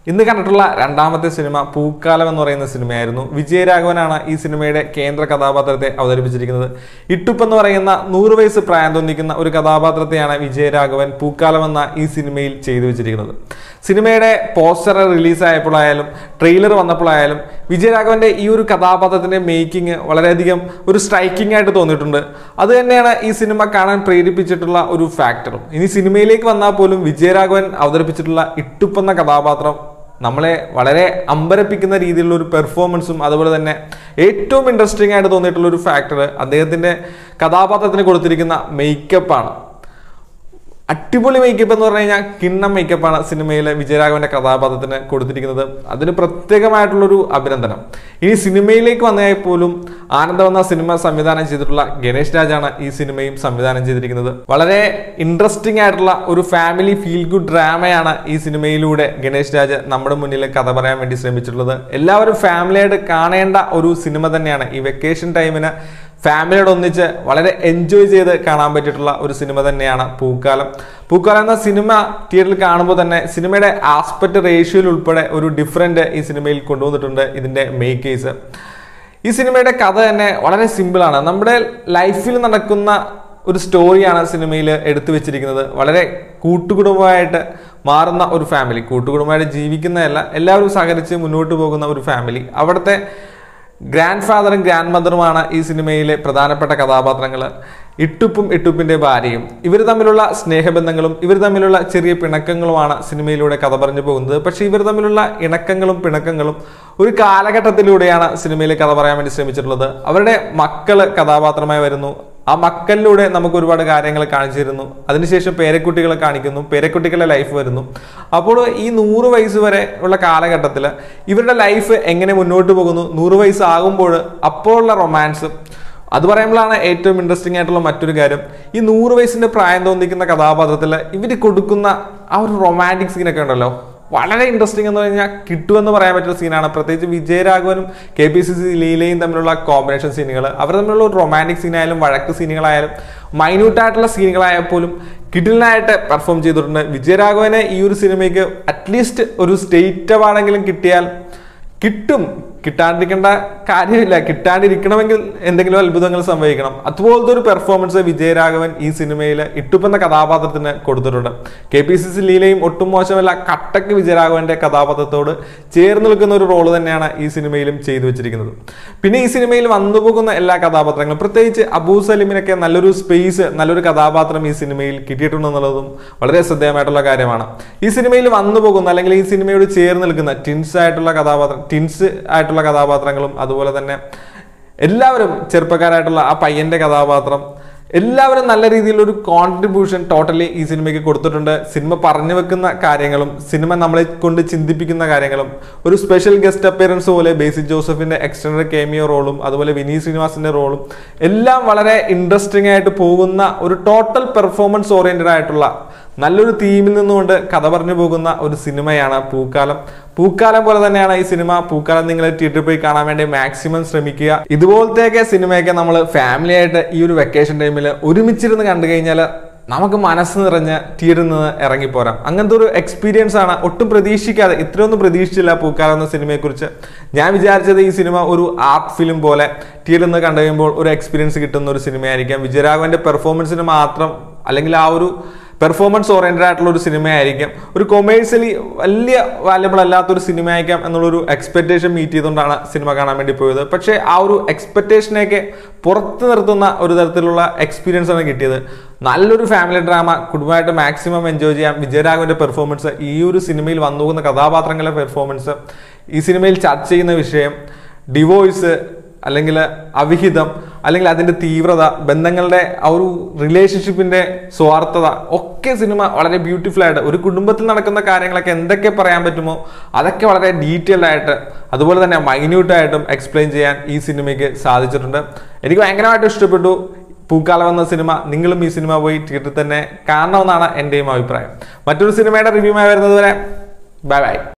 ഇന്ന് കണ്ടിട്ടുള്ള രണ്ടാമത്തെ സിനിമ പൂക്കാലം എന്ന് പറയുന്ന സിനിമയായിരുന്നു വിജയരാഘവനാണ് ഈ സിനിമയുടെ കേന്ദ്ര കഥാപാത്രത്തെ അവതരിപ്പിച്ചിരിക്കുന്നത് ഇട്ടുപ്പ് എന്ന് പറയുന്ന നൂറ് വയസ്സ് പ്രായം തോന്നിക്കുന്ന ഒരു കഥാപാത്രത്തെയാണ് വിജയരാഘവൻ പൂക്കാലം എന്ന ഈ സിനിമയിൽ ചെയ്തു വെച്ചിരിക്കുന്നത് സിനിമയുടെ പോസ്റ്റർ റിലീസായപ്പോഴായാലും ട്രെയിലർ വന്നപ്പോഴായാലും വിജയരാഘവന്റെ ഈ ഒരു കഥാപാത്രത്തിന്റെ മേക്കിംഗ് വളരെയധികം ഒരു സ്ട്രൈക്കിംഗ് ആയിട്ട് തോന്നിയിട്ടുണ്ട് അത് തന്നെയാണ് ഈ സിനിമ കാണാൻ പ്രേരിപ്പിച്ചിട്ടുള്ള ഒരു ഫാക്ടറും ഇനി സിനിമയിലേക്ക് വന്നാൽ പോലും വിജയരാഘവൻ അവതരിപ്പിച്ചിട്ടുള്ള ഇട്ടുപ്പ് എന്ന കഥാപാത്രം നമ്മളെ വളരെ അമ്പരപ്പിക്കുന്ന രീതിയിലുള്ള ഒരു പെർഫോമൻസും അതുപോലെ തന്നെ ഏറ്റവും ഇൻട്രസ്റ്റിംഗ് ആയിട്ട് തോന്നിയിട്ടുള്ള ഒരു ഫാക്ടർ അദ്ദേഹത്തിന്റെ കഥാപാത്രത്തിന് കൊടുത്തിരിക്കുന്ന മേക്കപ്പാണ് അടിപൊളി മേക്കപ്പ് എന്ന് പറഞ്ഞു കഴിഞ്ഞാൽ കിണ്ണം മേക്കപ്പാണ് സിനിമയിലെ വിജയരാഘവന്റെ കഥാപാത്രത്തിന് കൊടുത്തിരിക്കുന്നത് അതിന് പ്രത്യേകമായിട്ടുള്ളൊരു അഭിനന്ദനം ഇനി സിനിമയിലേക്ക് വന്നതായി പോലും ആനന്ദം എന്ന സിനിമ സംവിധാനം ചെയ്തിട്ടുള്ള ഗണേഷ് രാജാണ് ഈ സിനിമയും സംവിധാനം ചെയ്തിരിക്കുന്നത് വളരെ ഇൻട്രസ്റ്റിംഗ് ആയിട്ടുള്ള ഒരു ഫാമിലി ഫീൽ ഗുഡ് ഡ്രാമയാണ് ഈ സിനിമയിലൂടെ ഗണേഷ് രാജ് നമ്മുടെ മുന്നിൽ കഥ പറയാൻ വേണ്ടി ശ്രമിച്ചിട്ടുള്ളത് എല്ലാവരും ഫാമിലിയായിട്ട് കാണേണ്ട ഒരു സിനിമ തന്നെയാണ് ഈ വെക്കേഷൻ ടൈമിന് ഫാമിലിയോട് ഒന്നിച്ച് വളരെ എൻജോയ് ചെയ്ത് കാണാൻ പറ്റിയിട്ടുള്ള ഒരു സിനിമ തന്നെയാണ് പൂക്കാലം പൂക്കാലം എന്ന സിനിമ തിയേറ്ററിൽ കാണുമ്പോൾ തന്നെ സിനിമയുടെ ആസ്പെക്ട് റേഷ്യോയിൽ ഉൾപ്പെടെ ഒരു ഡിഫറൻറ്റ് ഈ സിനിമയിൽ കൊണ്ടുവന്നിട്ടുണ്ട് ഇതിൻ്റെ മേക്കേഴ്സ് ഈ സിനിമയുടെ കഥ തന്നെ വളരെ സിമ്പിളാണ് നമ്മുടെ ലൈഫിൽ നടക്കുന്ന ഒരു സ്റ്റോറിയാണ് സിനിമയിൽ എടുത്തു വെച്ചിരിക്കുന്നത് വളരെ കൂട്ടുകുടുംബമായിട്ട് മാറുന്ന ഒരു ഫാമിലി കൂട്ടുകുടുംബമായിട്ട് ജീവിക്കുന്നതല്ല എല്ലാവരും സഹകരിച്ച് മുന്നോട്ട് പോകുന്ന ഒരു ഫാമിലി അവിടുത്തെ ഗ്രാൻഡ് ഫാദറും ഗ്രാൻഡ് മദറുമാണ് ഈ സിനിമയിലെ പ്രധാനപ്പെട്ട കഥാപാത്രങ്ങൾ ഇട്ടുപ്പും ഇട്ടുപ്പിന്റെ ഭാര്യയും ഇവർ തമ്മിലുള്ള സ്നേഹബന്ധങ്ങളും ഇവർ തമ്മിലുള്ള ചെറിയ പിണക്കങ്ങളുമാണ് സിനിമയിലൂടെ കഥ പറഞ്ഞു പോകുന്നത് പക്ഷേ ഇവർ തമ്മിലുള്ള ഇണക്കങ്ങളും പിണക്കങ്ങളും ഒരു കാലഘട്ടത്തിലൂടെയാണ് സിനിമയിൽ കഥ പറയാൻ വേണ്ടി ശ്രമിച്ചിട്ടുള്ളത് അവരുടെ മക്കള് കഥാപാത്രമായി വരുന്നു ആ മക്കളിലൂടെ നമുക്ക് ഒരുപാട് കാര്യങ്ങൾ കാണിച്ചു തരുന്നു അതിനുശേഷം പേരക്കുട്ടികളെ കാണിക്കുന്നു പേരക്കുട്ടികളുടെ ലൈഫ് വരുന്നു അപ്പോൾ ഈ നൂറ് വയസ്സ് വരെ ഉള്ള കാലഘട്ടത്തിൽ ഇവരുടെ ലൈഫ് എങ്ങനെ മുന്നോട്ട് പോകുന്നു നൂറ് വയസ്സാകുമ്പോൾ അപ്പോഴുള്ള റൊമാൻസ് അത് പറയുമ്പോഴാണ് ഏറ്റവും ഇൻട്രസ്റ്റിംഗ് ആയിട്ടുള്ള മറ്റൊരു കാര്യം ഈ നൂറ് വയസ്സിന്റെ പ്രായം തോന്നിക്കുന്ന കഥാപാത്രത്തിൽ ഇവർ കൊടുക്കുന്ന ആ ഒരു റൊമാൻറ്റിക് സീനൊക്കെ ഉണ്ടല്ലോ വളരെ ഇൻട്രസ്റ്റിംഗ് എന്ന് പറഞ്ഞാൽ കിട്ടുമെന്ന് പറയാൻ പറ്റുന്ന സീനാണ് പ്രത്യേകിച്ച് വിജയരാഘവനും കെ പി സി സി ലീലയും തമ്മിലുള്ള കോമ്പിനേഷൻ സീനുകൾ അവർ തമ്മിലുള്ള ഒരു റൊമാൻറ്റിക് സീനായാലും വഴക്ക് സീനുകളായാലും മൈന്യൂട്ടായിട്ടുള്ള സീനുകളായാൽ പോലും കിടിലനായിട്ട് പെർഫോം ചെയ്തിട്ടുണ്ട് വിജയരാഘവനെ ഈ ഒരു സിനിമയ്ക്ക് അറ്റ്ലീസ്റ്റ് ഒരു സ്റ്റേറ്റ് അവാർഡെങ്കിലും കിട്ടിയാൽ കിട്ടും കിട്ടാണ്ടിരിക്കേണ്ട കാര്യമില്ല കിട്ടാണ്ടിരിക്കണമെങ്കിൽ എന്തെങ്കിലും അത്ഭുതങ്ങൾ സംഭവിക്കണം അതുപോലത്തെ ഒരു പെർഫോമൻസ് വിജയരാഘവൻ ഈ സിനിമയിൽ ഇട്ടുപ്പെന്ന കഥാപാത്രത്തിന് കൊടുത്തിട്ടുണ്ട് കെ പി സി സി ലീലയും ഒട്ടും മോശമല്ല കട്ടക്ക് വിജയരാഘവന്റെ കഥാപാത്രത്തോട് ചേർന്ന് നിൽക്കുന്ന ഒരു റോള് തന്നെയാണ് ഈ സിനിമയിലും ചെയ്തു വെച്ചിരിക്കുന്നത് പിന്നെ ഈ സിനിമയിൽ വന്നു പോകുന്ന എല്ലാ കഥാപാത്രങ്ങളും പ്രത്യേകിച്ച് അബൂ സലീമിനൊക്കെ നല്ലൊരു സ്പേസ് നല്ലൊരു കഥാപാത്രം ഈ സിനിമയിൽ കിട്ടിയിട്ടുണ്ടെന്നുള്ളതും വളരെ ശ്രദ്ധേയമായിട്ടുള്ള കാര്യമാണ് ഈ സിനിമയിൽ വന്നു പോകുന്ന അല്ലെങ്കിൽ ഈ സിനിമയോട് ചേർന്ന് നിൽക്കുന്ന ടിൻസ് ആയിട്ടുള്ള കഥാപാത്രം ടിൻസ് ആയിട്ടുള്ള കഥാപാത്രങ്ങളും അതുപോലെ തന്നെ എല്ലാവരും ചെറുപ്പക്കാരായിട്ടുള്ള ആ പയ്യന്റെ കഥാപാത്രം എല്ലാവരും നല്ല രീതിയിലൊരു കോൺട്രിബ്യൂഷൻ ടോട്ടലി ഈ സിനിമയ്ക്ക് കൊടുത്തിട്ടുണ്ട് സിനിമ പറഞ്ഞു വെക്കുന്ന കാര്യങ്ങളും സിനിമ നമ്മളെ കൊണ്ട് ചിന്തിപ്പിക്കുന്ന കാര്യങ്ങളും ഒരു സ്പെഷ്യൽ ഗസ്റ്റ് അപ്പിയറൻസ് പോലെ ബേസിക് ജോസഫിന്റെ എക്സ്റ്റൻഡ് കേമിയോ റോളും അതുപോലെ വിനീത് ശ്രീനിവാസിന്റെ റോളും എല്ലാം വളരെ ഇൻട്രസ്റ്റിംഗ് ആയിട്ട് പോകുന്ന ഒരു ടോട്ടൽ പെർഫോമൻസ് ഓറിയന്റഡ് ആയിട്ടുള്ള നല്ലൊരു തീമിൽ നിന്നുകൊണ്ട് കഥ പറഞ്ഞു പോകുന്ന ഒരു സിനിമയാണ് പൂക്കാലം പൂക്കാലം പോലെ തന്നെയാണ് ഈ സിനിമ പൂക്കാലം നിങ്ങൾ തിയേറ്ററിൽ പോയി കാണാൻ വേണ്ടി മാക്സിമം ശ്രമിക്കുക ഇതുപോലത്തെയൊക്കെ സിനിമയൊക്കെ നമ്മൾ ഫാമിലി ആയിട്ട് ഈ ഒരു വെക്കേഷൻ ടൈമിൽ ഒരുമിച്ചിരുന്ന് കണ്ടു കഴിഞ്ഞാൽ നമുക്ക് മനസ്സ് നിറഞ്ഞ് തിയേറ്ററിൽ നിന്ന് ഇറങ്ങിപ്പോരാം അങ്ങനത്തെ ഒരു എക്സ്പീരിയൻസ് ആണ് ഒട്ടും പ്രതീക്ഷിക്കാതെ ഇത്രയൊന്നും പ്രതീക്ഷിച്ചില്ല പൂക്കാലം എന്ന സിനിമയെക്കുറിച്ച് ഞാൻ വിചാരിച്ചത് ഈ സിനിമ ഒരു ആർട്ട് ഫിലിം പോലെ തിയേറ്ററിൽ നിന്ന് കണ്ടു കഴിയുമ്പോൾ ഒരു എക്സ്പീരിയൻസ് കിട്ടുന്ന ഒരു സിനിമയായിരിക്കാം വിജയരാഘവന്റെ പെർഫോമൻസിന് മാത്രം അല്ലെങ്കിൽ ആ ഒരു പെർഫോമൻസ് ഓറിയന്റഡ് ആയിട്ടുള്ള ഒരു സിനിമയായിരിക്കാം ഒരു കൊമേഴ്സ്യലി വലിയ വാല്യബിൾ അല്ലാത്തൊരു സിനിമ ആയിരിക്കാം എന്നുള്ളൊരു എക്സ്പെക്ടേഷൻ മീറ്റ് ചെയ്തുകൊണ്ടാണ് സിനിമ കാണാൻ വേണ്ടി പോയത് പക്ഷേ ആ ഒരു എക്സ്പെക്ടേഷനെയൊക്കെ പുറത്ത് നിർത്തുന്ന ഒരു തരത്തിലുള്ള എക്സ്പീരിയൻസ് ആണ് കിട്ടിയത് നല്ലൊരു ഫാമിലി ഡ്രാമ കുടുംബമായിട്ട് മാക്സിമം എൻജോയ് ചെയ്യാം വിജയരാഘവന്റെ പെർഫോമൻസ് ഈ ഒരു സിനിമയിൽ വന്നു പോകുന്ന കഥാപാത്രങ്ങളുടെ പെർഫോമൻസ് ഈ സിനിമയിൽ ചർച്ച ചെയ്യുന്ന വിഷയം ഡിവോഴ്സ് അല്ലെങ്കിൽ അവിഹിതം അല്ലെങ്കിൽ അതിന്റെ തീവ്രത ബന്ധങ്ങളുടെ ആ ഒരു റിലേഷൻഷിപ്പിന്റെ സ്വാർത്ഥത ഒക്കെ സിനിമ വളരെ ബ്യൂട്ടിഫുൾ ആയിട്ട് ഒരു കുടുംബത്തിൽ നടക്കുന്ന കാര്യങ്ങളൊക്കെ എന്തൊക്കെ പറയാൻ പറ്റുമോ അതൊക്കെ വളരെ ഡീറ്റെയിൽ ആയിട്ട് അതുപോലെ തന്നെ മൈന്യൂട്ടായിട്ടും എക്സ്പ്ലെയിൻ ചെയ്യാൻ ഈ സിനിമയ്ക്ക് സാധിച്ചിട്ടുണ്ട് എനിക്ക് ഭയങ്കരമായിട്ട് ഇഷ്ടപ്പെട്ടു പൂക്കാലം എന്ന സിനിമ നിങ്ങളും ഈ സിനിമ പോയി തിയേറ്ററിൽ തന്നെ കാണണമെന്നാണ് എൻ്റെയും അഭിപ്രായം മറ്റൊരു സിനിമയുടെ റിവ്യൂമായി വരുന്നത് വരെ ബൈ ബൈ